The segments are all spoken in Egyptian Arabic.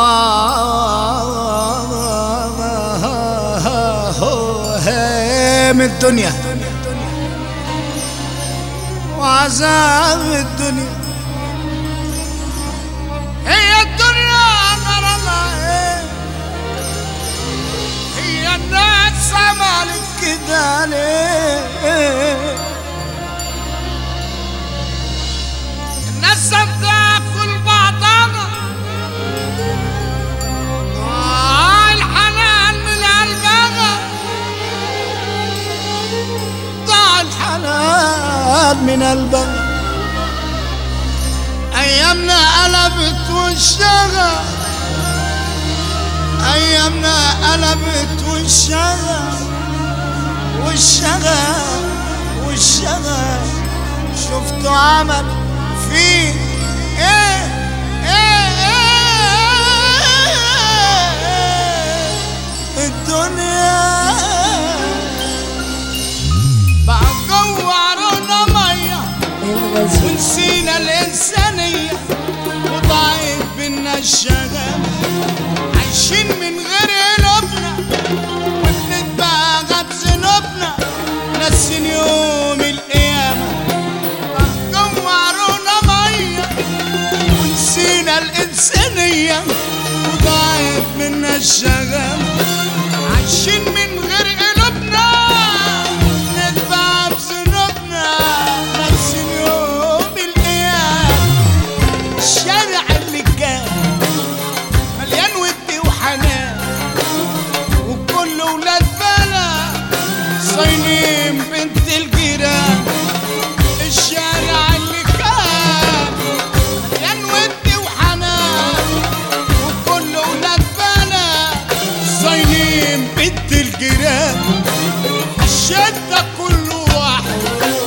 هام الدنيا وعذاب الدنيا هي الدنيا غرامها ايه هي الناس عملت كده ليه الناس بتاكل بعضها آه الحنان من قلبها ضاع الحنان من قلبها ايامنا قلبت وشها ايامنا قلبت وشها وشها وشها شفتوا عمل فيه ايه ايه ايه الدنيا بقى جوعرونا ميه ونسينا الإنسانية وضاعت بينا الشغف عايشين من غير قلوبنا وبنتباغى بذنوبنا ناسين يوم القيامة جوعرونا مية ونسينا الإنسانية وضاعت منا الشغف عايشين من غير قلوبنا نتبع بذنوبنا ناسين يوم القيامة الشارع اللي كان مليان ود وحنان وكل ولاد بلد صاينين بنت الجيران الشارع اللي كان مليان ود وحنان وكل ولاد بلد صاينين بنت الجيران الشدة كل واحد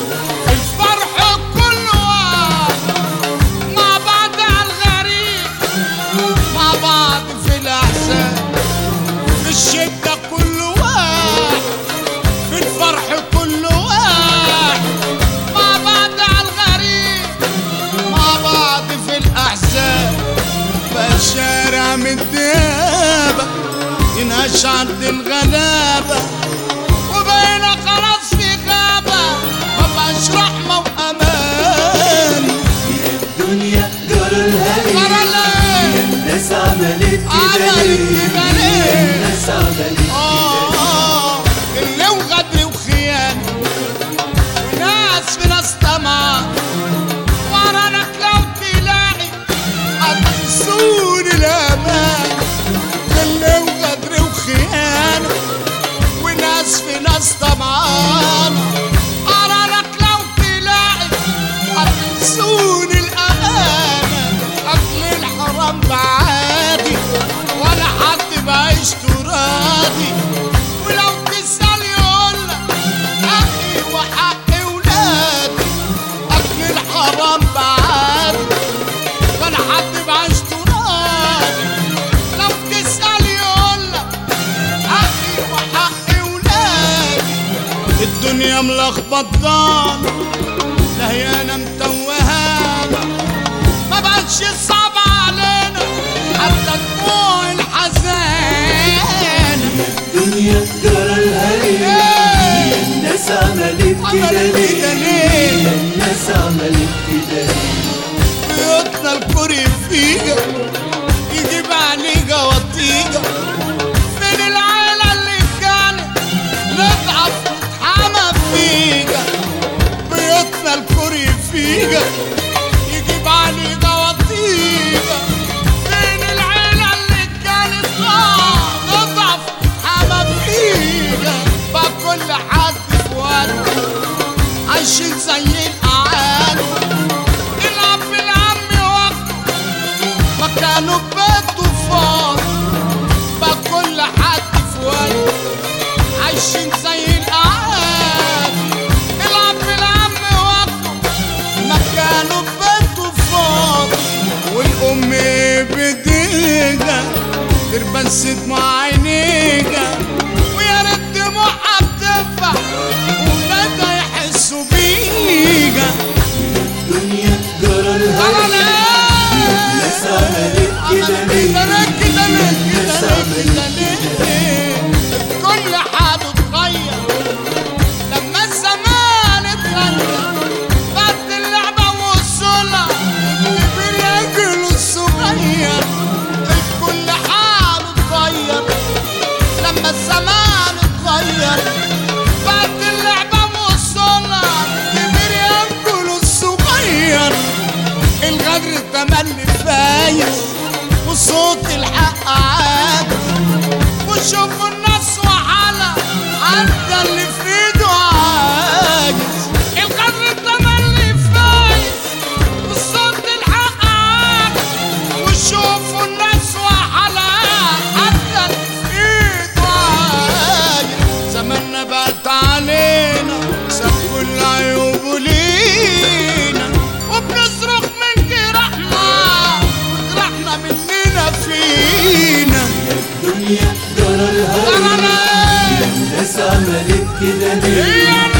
الفرح كل واحد مع بعض على الغريب مع بعض في الأحزان في الشدة كل واحد في الفرح كل واحد مع بعض على الغريب مع بعض في الأحزان فالشارع متدابة ينهش عند الغلابة وبقينا خلاص في غابة مبقاش رحمة وأمان الدنيا جرى الهري ترى ليه الناس عملت كده عملت ليه كده ليه؟ الناس عملت آه اللي وغدر وخيانة وناس في ناس طمع ورانك لو تلاقي هتنسون الأمان اللي وغدر وخيانة وناس في ناس طمعان قرارك لو تلاقي هتنسون الأمانة أكل الحرام بعادي ولا حد بعيش تراضي ولو تسأل يقولك حقي وحق ولادي أكل الحرام بعادي ولا حد بعيش تراضي لو تسأل يقولك حقي وحق ولادي الدنيا ملخبطانا لا هي انا متوهانا ما بقتش صعب علينا حتى دموع الحزان الدنيا جرى الهري إيه، الناس عملت كده عملت كده ليه ليه؟ الناس عملت كده ليه بيوتنا الكوري فيجا يجيب عليجا وطيجا فين العيلة اللي كانت نضعف نتحمى فيجا بيوتنا الكوري فيجا يجيب عليجا وطيجا فين العيلة اللي كانت آه نضعف نتحمى فيجا بقى كل حد في وقته عايشين زي الأعاني العب بالعم وقته مكانه بيته فاضي بقى كل حد في وقته عايشين زي الأعاني العب بالعم وقته مكانه بيته فاضي والأم بديجا تربس دموع عينيجا ويا ريت دموعها بتنفع وولادها يحسوا بيجا الدنيا جرى ترى الهري ليه الناس عملت كده عملت ليه كده ليه الناس كده عملت ليه كده ليه كل حاجة اتغير لما الزمان اتغير بعد اللعبة والصلاة الكبير ياكل الصغير كل حاله اتغير لما الزمان اتغير بعد اللعبة والصلاة الكبير ياكل الصغير الغدر تملي فايز وصوت الحق عاد وشوفوا الناس وحالة حتى اللي في ايده عاجز الغدر تملي فايز وصوت الحق عاد وشوفوا الناس وحالة حتى اللي في ايده عاجز زماننا بقت علينا ساب كل عيوبه لينا وبنصرخ من جراحنا وجراحنا مننا فينا الدنيا جرى الهوى أنا الناس عملت كده ليه هي